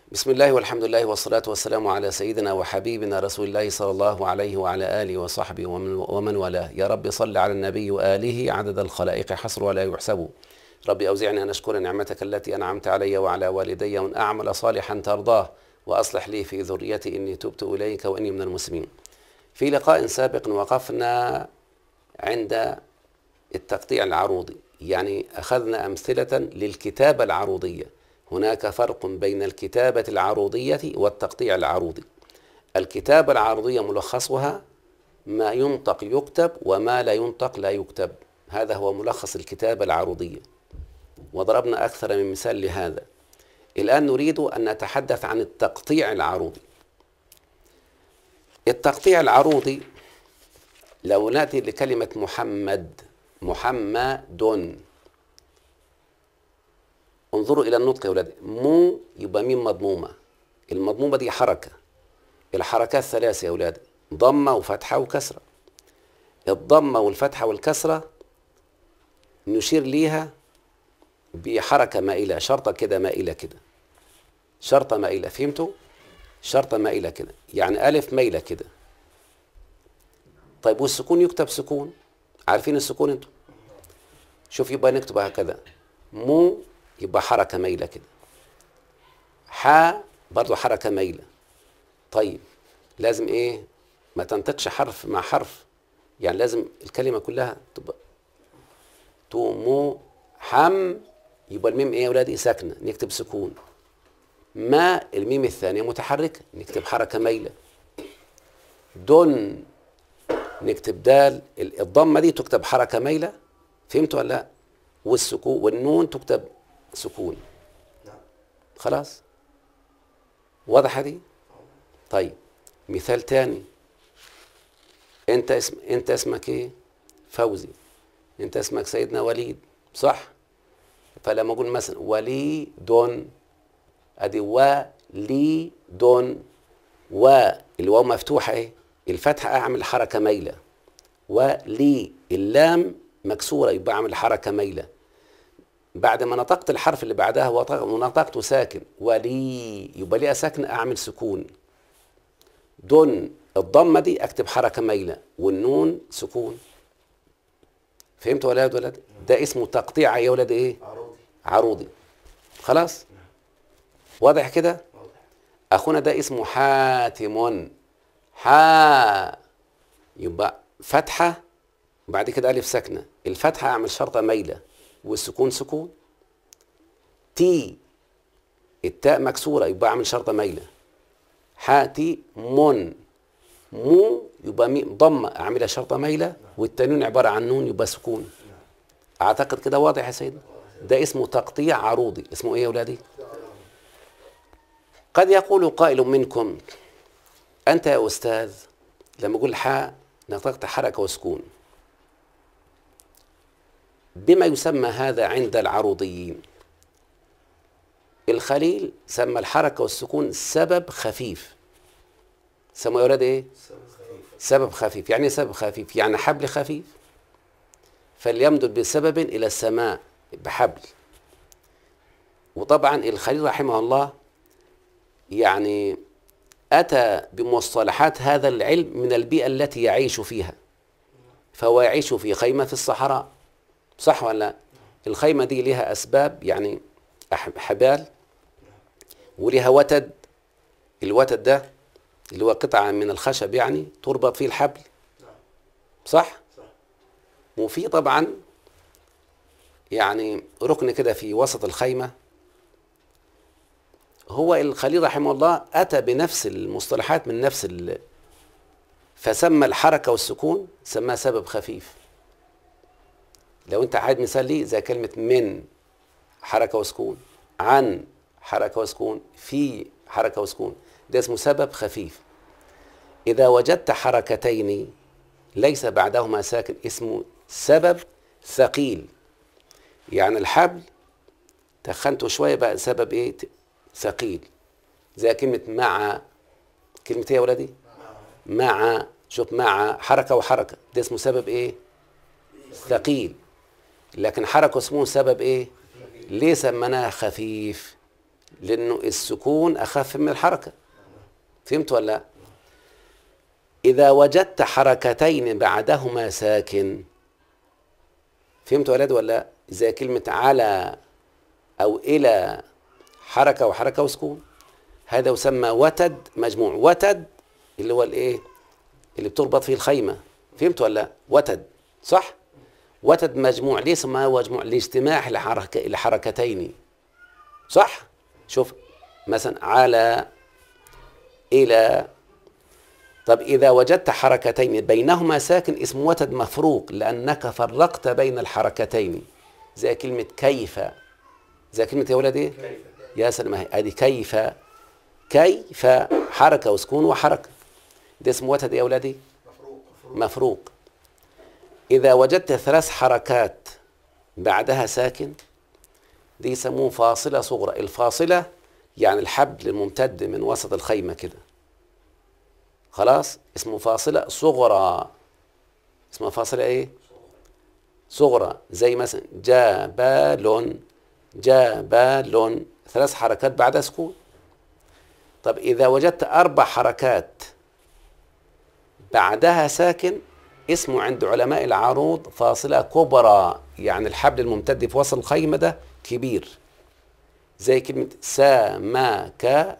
بسم الله والحمد لله والصلاة والسلام على سيدنا وحبيبنا رسول الله صلى الله عليه وعلى آله وصحبه ومن, ومن والاه يا رب صل على النبي وآله عدد الخلائق حصر ولا يحسب ربي أوزعني أن أشكر نعمتك التي أنعمت علي وعلى والدي وأن أعمل صالحا ترضاه وأصلح لي في ذريتي إني تبت إليك وإني من المسلمين في لقاء سابق وقفنا عند التقطيع العروضي يعني أخذنا أمثلة للكتابة العروضية هناك فرق بين الكتابة العروضية والتقطيع العروضي الكتابة العروضية ملخصها ما ينطق يكتب وما لا ينطق لا يكتب هذا هو ملخص الكتابة العروضية وضربنا أكثر من مثال لهذا الآن نريد أن نتحدث عن التقطيع العروضي التقطيع العروضي لو نأتي لكلمة محمد محمد انظروا إلى النطق يا ولاد مو يبقى ميم مضمومة المضمومة دي حركة الحركات ثلاثة يا ولاد ضمة وفتحة وكسرة الضمة والفتحة والكسرة نشير ليها بحركة مائلة شرطة كده مائلة كده شرطة مائلة فهمتوا؟ شرطة مائلة كده يعني ألف ميلة كده طيب والسكون يكتب سكون عارفين السكون انتوا شوف يبقى نكتب هكذا مو يبقى حركة ميلة كده حا برضو حركة ميلة طيب لازم ايه ما تنطقش حرف مع حرف يعني لازم الكلمة كلها تبقى تو مو حم يبقى الميم ايه يا ولادي ساكنة نكتب سكون ما الميم الثانية متحركة نكتب حركة ميلة دون نكتب دال الضمة دي تكتب حركة ميلة فهمتوا ولا لا والسكون والنون تكتب سكون خلاص واضحة دي طيب مثال تاني انت اسم انت اسمك ايه فوزي انت اسمك سيدنا وليد صح فلما اقول مثلا وليد ادي وليد والواو مفتوحه ايه الفتحه اعمل حركه ميله ولي اللام مكسوره يبقى اعمل حركه ميله بعد ما نطقت الحرف اللي بعدها ونطقته ساكن ولي يبقى ليها ساكن اعمل سكون دون الضمه دي اكتب حركه ميله والنون سكون فهمت ولا يا ولد ده اسمه تقطيع يا ولد ايه عروضي عروضي خلاص واضح كده اخونا ده اسمه حاتم حا يبقى فتحه وبعد كده الف ساكنه الفتحه اعمل شرطه ميله والسكون سكون تي التاء مكسوره يبقى اعمل شرطه ميله حاتي من مو يبقى مي ضمه اعملها شرطه ميله والتنوين عباره عن نون يبقى سكون اعتقد كده واضح يا سيدنا ده اسمه تقطيع عروضي اسمه ايه يا اولادي قد يقول قائل منكم انت يا استاذ لما اقول حاء نطقت حركه وسكون بما يسمى هذا عند العروضيين الخليل سمى الحركه والسكون سبب خفيف سمى يا اولاد ايه سبب خفيف يعني ايه سبب خفيف يعني حبل خفيف فليمدد بسبب الى السماء بحبل وطبعا الخليل رحمه الله يعني اتى بمصطلحات هذا العلم من البيئه التي يعيش فيها فهو يعيش في خيمه في الصحراء صح ولا لا الخيمه دي لها اسباب يعني حبال ولها وتد الوتد ده اللي هو قطعه من الخشب يعني تربط فيه الحبل صح وفي طبعا يعني ركن كده في وسط الخيمه هو الخليل رحمه الله اتى بنفس المصطلحات من نفس ال فسمى الحركه والسكون سماها سبب خفيف لو انت عايز مثال ليه زي كلمه من حركه وسكون عن حركه وسكون في حركه وسكون ده اسمه سبب خفيف اذا وجدت حركتين ليس بعدهما ساكن اسمه سبب ثقيل يعني الحبل تخنته شويه بقى سبب ايه ثقيل زي كلمه مع كلمه ايه يا ولادي مع شوف مع حركه وحركه ده اسمه سبب ايه ثقيل لكن حركه اسمه سبب ايه ليه سمناه خفيف لأنه السكون أخف من الحركة فهمت ولا لا؟ إذا وجدت حركتين بعدهما ساكن فهمت ولد ولا لا؟ زي كلمة على أو إلى حركة وحركة وسكون هذا يسمى وتد مجموع وتد اللي هو الإيه؟ اللي بتربط فيه الخيمة فهمت ولا لا؟ وتد صح؟ وتد مجموع ليه سماه مجموع؟ لاجتماع الحركة الحركتين صح؟ شوف مثلا على إلى طب إذا وجدت حركتين بينهما ساكن اسم وتد مفروق لأنك فرقت بين الحركتين زي كلمة كيف زي كلمة يا ولد إيه؟ كيف يا سلام هي ادي كيف كيف حركة وسكون وحركة ده اسمه وتد يا ولدي مفروق مفروق إذا وجدت ثلاث حركات بعدها ساكن دي يسموه فاصلة صغرى الفاصلة يعني الحبل الممتد من وسط الخيمة كده خلاص اسمه فاصلة صغرى اسمها فاصلة ايه صغرى زي مثلا جبل جبل ثلاث حركات بعد سكون طب إذا وجدت أربع حركات بعدها ساكن اسمه عند علماء العروض فاصلة كبرى يعني الحبل الممتد في وسط الخيمة ده كبير زي كلمة سمكة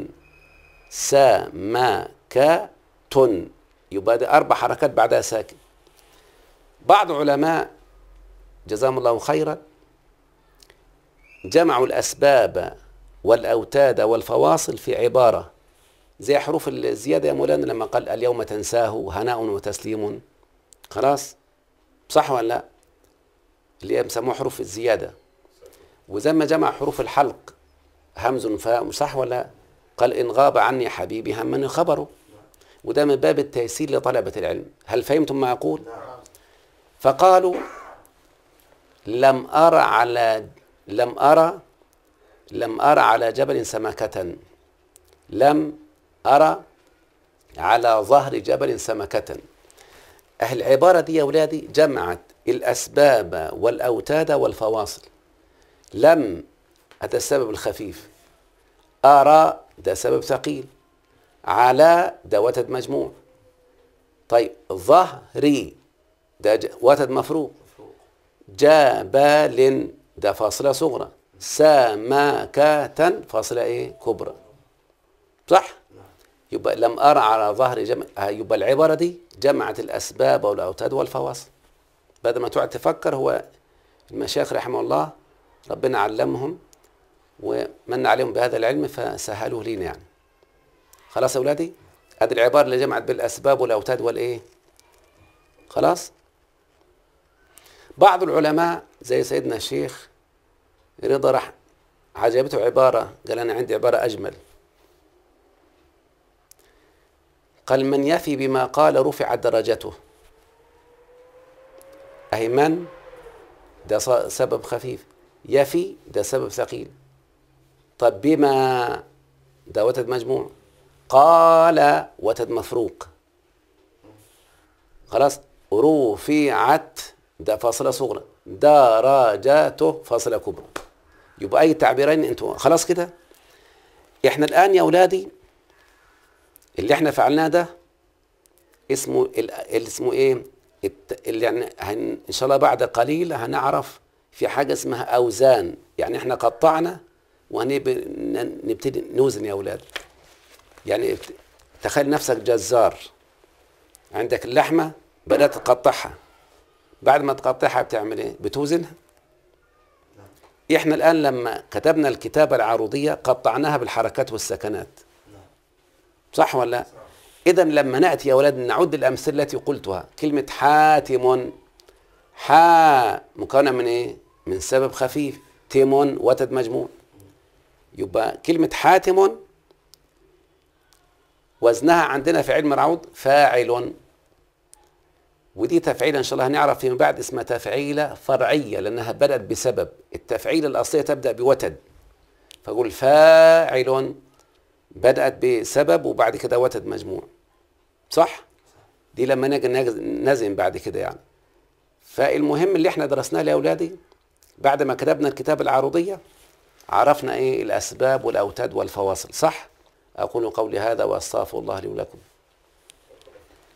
سمكة يبقى ده أربع حركات بعدها ساكن بعض علماء جزاهم الله خيرا جمعوا الأسباب والأوتاد والفواصل في عبارة زي حروف الزيادة يا مولانا لما قال اليوم تنساه هناء وتسليم خلاص صح ولا لا اللي هي بيسموها حروف الزيادة وزي ما جمع حروف الحلق همز فاء صح ولا لا؟ قال إن غاب عني حبيبي همني خبره وده من باب التيسير لطلبة العلم هل فهمتم ما أقول نعم فقالوا لم أرى على لم أرى لم أرى على جبل سمكة لم أرى على ظهر جبل سمكة أهل العبارة دي يا أولادي جمعت الأسباب والأوتاد والفواصل لم هذا السبب الخفيف أرى ده سبب ثقيل على ده وتد مجموع طيب ظهري ده ج- وتد مفروض مفروق جبل ده فاصلة صغرى سمكة فاصلة ايه كبرى صح يبقى لم أرى على ظهر جمع آه، يبقى العبارة دي جمعت الأسباب والأوتاد والفواصل بدل ما تقعد تفكر هو المشايخ رحمه الله ربنا علمهم ومن عليهم بهذا العلم فسهلوه لينا يعني خلاص يا أولادي هذه العبارة اللي جمعت بالأسباب والأوتاد والإيه خلاص بعض العلماء زي سيدنا الشيخ رضا رح عجبته عبارة قال أنا عندي عبارة أجمل قال من يفي بما قال رفعت درجته أي من ده ص- سبب خفيف يفي ده سبب ثقيل طب بما ده وتد مجموع قال وتد مفروق خلاص رفعت ده فاصلة صغرى درجاته فاصلة كبرى يبقى أي تعبيرين أنتوا خلاص كده إحنا الآن يا أولادي اللي إحنا فعلناه ده اسمه ال- اللي اسمه إيه الت- اللي يعني هن إن شاء الله بعد قليل هنعرف في حاجة اسمها أوزان يعني إحنا قطعنا ونبتدي نوزن يا أولاد يعني ابت- تخيل نفسك جزار عندك اللحمة بدأت تقطعها بعد ما تقطعها بتعمل ايه؟ بتوزنها احنا الآن لما كتبنا الكتابة العروضية قطعناها بالحركات والسكنات صح ولا لا؟ إذا لما نأتي يا أولاد نعد الأمثلة التي قلتها كلمة حاتم حا مكونة من إيه؟ من سبب خفيف تم وتد مجموع يبقى كلمة حاتم وزنها عندنا في علم العروض فاعل ودي تفعيلة إن شاء الله هنعرف فيما بعد اسمها تفعيلة فرعية لأنها بدأت بسبب التفعيلة الأصلية تبدأ بوتد فأقول فاعل بدأت بسبب وبعد كده وتد مجموع صح؟ دي لما نجي نجز- نزن بعد كده يعني فالمهم اللي احنا درسناه يا أولادي بعد ما كتبنا الكتاب العروضية عرفنا ايه الاسباب والاوتاد والفواصل صح اقول قولي هذا واستغفر الله لي ولكم